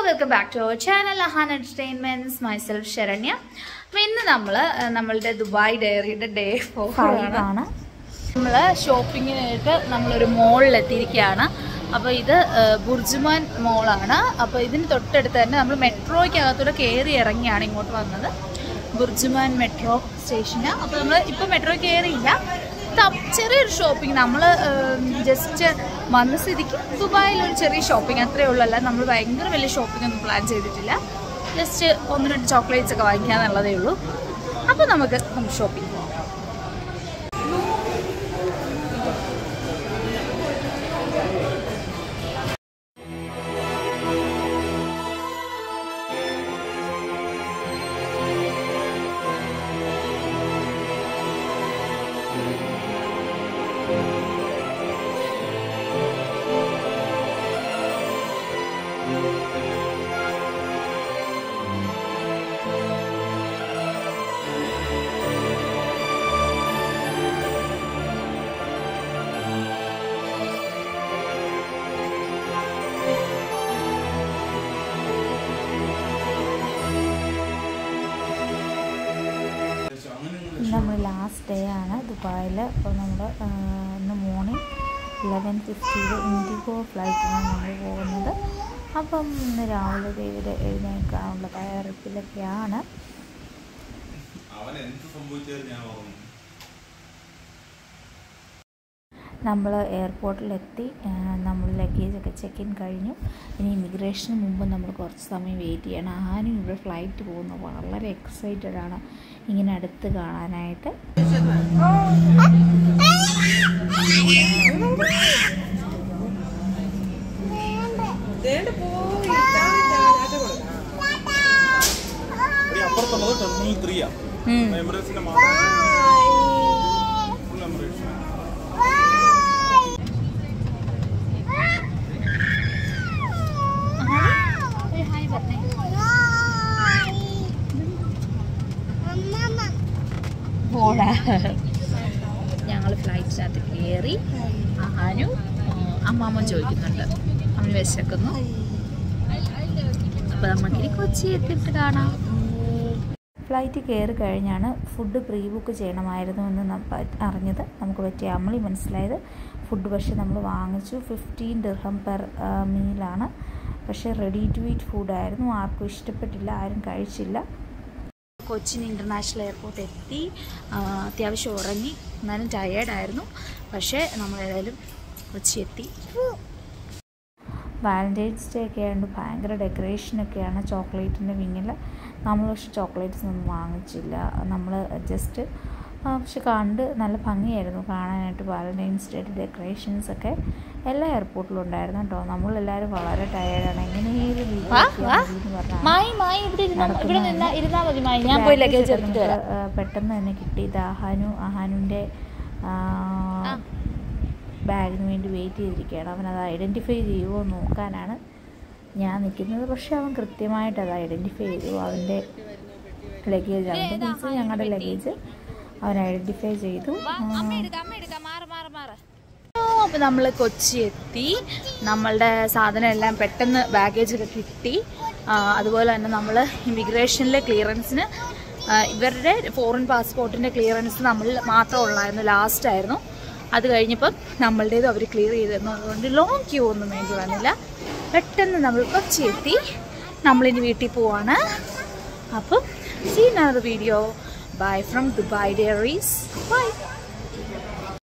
Welcome back to our channel Ahan entertainments myself Saranya അപ്പോൾ ഇന്ന് നമ്മൾ നമ്മളുടെ ദുബായ് ഡയറിയുടെ ഡേ ഫോർ ആണ് ആണ് നമ്മൾ ഷോപ്പിങ്ങിനായിട്ട് നമ്മളൊരു മോളിൽ എത്തിയിരിക്കുകയാണ് അപ്പോൾ ഇത് ഏഹ്, ബുർജുമാൻ മോളാണ് അപ്പോൾ ഇതിന് തൊട്ടടുത്ത് തന്നെ നമ്മൾ മെട്രോയ്ക്കകത്തൂടെ കയറി ഇറങ്ങിയാണ് ഇങ്ങോട്ട് വന്നത് ബുർജുമാൻ മെട്രോ സ്റ്റേഷന് അപ്പോൾ നമ്മൾ ഇപ്പോൾ മെട്രോ കയറിയില്ല ത- ചെറിയൊരു ഷോപ്പിംഗ് നമ്മൾ ജസ്റ്റ് വന്ന സ്ഥിതിക്ക് ദുബായിൽ ഒരു ചെറിയ ഷോപ്പിംഗ് അത്രയേ ഉള്ളൂ അല്ല നമ്മൾ ഭയങ്കര വലിയ ഷോപ്പിംഗ് ഒന്നും പ്ലാൻ ചെയ്തിട്ടില്ല ജസ്റ്റ് ഒന്ന് രണ്ട് ചോക്ലേറ്റ്സ് ഒക്കെ വാങ്ങിക്കാന്നുള്ളതേ ഉള്ളൂ അപ്പോൾ നമുക്ക് ഷോപ്പിംഗ് പോകാം ഇന്ന് നമ്മൾ ലാസ്റ്റ് ഡേ ആണ് ദുബായിൽ അപ്പോൾ നമ്മൾ ഇന്ന് മോർണിംഗ് ഇലവൻ ഫിഫ്റ്റിയിൽ ഇൻഡിഗോ ഫ്ലൈറ്റിനാണ് നമ്മൾ പോകുന്നത് അപ്പം ഇന്ന് രാവിലെ ഇവിടെ എഴുന്നേൽക്കാനുള്ള തയ്യാറെടുപ്പിലൊക്കെയാണ് അവൻ എന്ത് സംഭവിച്ചാലും ഞാൻ ഓർമ്മ നമ്മൾ എയർപോർട്ടിലെത്തി നമ്മൾ ലഗേജൊക്കെ ചെക്ക് ഇൻ കഴിഞ്ഞു ഇനി ഇമിഗ്രേഷന് മുമ്പ് നമ്മൾ കുറച്ച് സമയം വെയിറ്റ് ചെയ്യണം ആരും ഇവിടെ ഫ്ലൈറ്റ് പോകുന്നു വളരെ എക്സൈറ്റഡ് ആണ് ഇങ്ങനെ അടുത്ത് കാണാനായിട്ട് ഇവിടെ അപ്പുറത്തുള്ളത് ടെർമിനൽ ത്രീയാ എമിറേറ്റ്സിന്റെ മാത്രം ഫുൾ എമിറേറ്റ്സ് ഞങ്ങൾ ഫ്ലൈറ്റിനകത്ത് കയറി അനു അമ്മാമ്മ ചോദിക്കുന്നുണ്ട് അവന് വിശക്കുന്നു അപ്പൊ നമുക്കിനി കൊച്ചി എത്തിയിട്ട് കാണാം ഫ്ലൈറ്റ് കയറി കഴിഞ്ഞാണ് ഫുഡ് പ്രീ ബുക്ക് ചെയ്യണമായിരുന്നു എന്ന് നം- പ- അറിഞ്ഞത് നമുക്ക് പറ്റിയ അമളി മനസ്സിലായത് ഫുഡ് പക്ഷേ നമ്മൾ വാങ്ങിച്ചു ഫിഫ്റ്റീൻ ദിർഹം പെർ മീലാണ് പക്ഷേ റെഡി ടു ഈറ്റ് ഫുഡായിരുന്നു ആർക്കും ഇഷ്ടപ്പെട്ടില്ല ആരും കഴിച്ചില്ല കൊച്ചിൻ ഇൻ്റർനാഷണൽ എയർപോർട്ട് എത്തി ആ, അത്യാവശ്യം ഉറങ്ങി എന്നാലും ടയേർഡായിരുന്നു പക്ഷേ നമ്മൾ ഏതായാലും കൊച്ചി എത്തി വാലൻറ്റൈൻസ് ഡേ ഒക്കെ ആയതുകൊണ്ട് ഭയങ്കര ഡെക്കറേഷനൊക്കെയാണ് ചോക്ലേറ്റിൻ്റെ വിങ്ങിൽ നമ്മൾ പക്ഷെ ചോക്ലേറ്റ്സ് ഒന്നും വാങ്ങിച്ചില്ല നമ്മൾ ജസ്റ്റ് പക്ഷെ കണ്ട് നല്ല ഭംഗിയായിരുന്നു കാണാനായിട്ട് വാലൻറ്റൈൻസ് ഡേയുടെ ഡെക്കറേഷൻസ് ഒക്കെ എല്ലാ എയർപോർട്ടിലും ഉണ്ടായിരുന്നു കേട്ടോ നമ്മളെല്ലാവരും വളരെ ടയേർഡാണ് എങ്ങനെയും വാ, വാ. മായി മായി ഇവിടെ ഇരുന്നാ ഇവിടെ നിന്നാ ഇരുന്നാ മതി മായി ഞാൻ പോയി ലഗേജ് എടുത്തിട്ട് വരാം പെട്ടെന്ന് തന്നെ കിട്ടി ഇത് അഹാനു അഹാനുൻ്റെ ബാഗിന് വേണ്ടി വെയിറ്റ് ചെയ്തിരിക്കുകയാണ് അവൻ അത് ഐഡൻറ്റിഫൈ ചെയ്യുമോ എന്ന് നോക്കാനാണ് ഞാൻ നിൽക്കുന്നത് പക്ഷേ അവൻ കൃത്യമായിട്ട് അത് ഐഡൻറ്റിഫൈ ചെയ്തു അവൻ്റെ ലഗേജ് അവൻ്റെ മീൻസ് ഞങ്ങളുടെ ലഗേജ് അവൻ ഐഡൻറ്റിഫൈ ചെയ്തു ആ, അപ്പോൾ നമ്മൾ കൊച്ചി എത്തി നമ്മളുടെ സാധനം എല്ലാം പെട്ടെന്ന് ബാഗേജൊക്കെ കിട്ടി ആ, അതുപോലെ തന്നെ നമ്മൾ ഇമിഗ്രേഷനിലെ ക്ലിയറൻസിന് ഇവരുടെ ഫോറിൻ പാസ്പോർട്ടിൻ്റെ ക്ലിയറൻസ് നമ്മൾ മാത്രം ഉള്ളായിരുന്നു ലാസ്റ്റ് ആയിരുന്നു അത് കഴിഞ്ഞപ്പം നമ്മളുടേത് അവർ ക്ലിയർ ചെയ്ത് തന്നു അതുകൊണ്ട് ലോങ് ക്യൂ ഒന്നും വേണ്ടി വന്നില്ല പെട്ടെന്ന് നമ്മൾ കൊച്ചി എത്തി നമ്മളിനി വീട്ടിൽ പോവാണ് അപ്പം see another video bye from Dubai diaries by